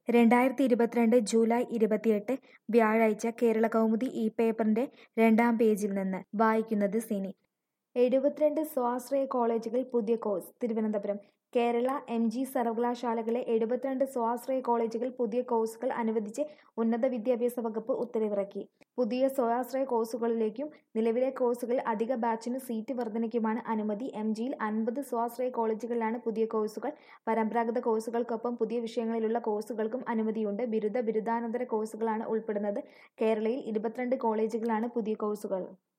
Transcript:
രണ്ടായിരത്തി ഇരുപത്തിരണ്ട് ജൂലൈ ഇരുപത്തിയെട്ട് വ്യാഴാഴ്ച കേരള കൗമുദി ഈ പേപ്പറിന്റെ രണ്ടാം പേജിൽ നിന്ന് വായിക്കുന്നത് സിനി എഴുപത്തിരണ്ട് സ്വാശ്രയ കോളേജുകൾ പുതിയ course Thiruvananthapuram Kerala M G സർവകലാശാലകളെ എഴുപത്തിരണ്ട് സ്വാശ്രയ കോളേജുകൾ പുതിയ കോഴ്സുകൾ അനുവദിച്ച് ഉന്നത വിദ്യാഭ്യാസ വകുപ്പ് ഉത്തരവിറക്കി പുതിയ സ്വാശ്രയ കോഴ്സുകളിലേക്കും നിലവിലെ കോഴ്സുകളിൽ അധിക ബാച്ചിന് സീറ്റ് വർധനയ്ക്കുമാണ് അനുമതി എം ജിയിൽ അൻപത് സ്വാശ്രയ കോളേജുകളിലാണ് പുതിയ കോഴ്സുകൾ പരമ്പരാഗത കോഴ്സുകൾക്കൊപ്പം പുതിയ വിഷയങ്ങളിലുള്ള കോഴ്സുകൾക്കും അനുമതിയുണ്ട് ബിരുദ ബിരുദാനന്തര കോഴ്സുകളാണ് ഉൾപ്പെടുന്നത് കേരളയിൽ ഇരുപത്തിരണ്ട് കോളേജുകളാണ് പുതിയ കോഴ്സുകൾ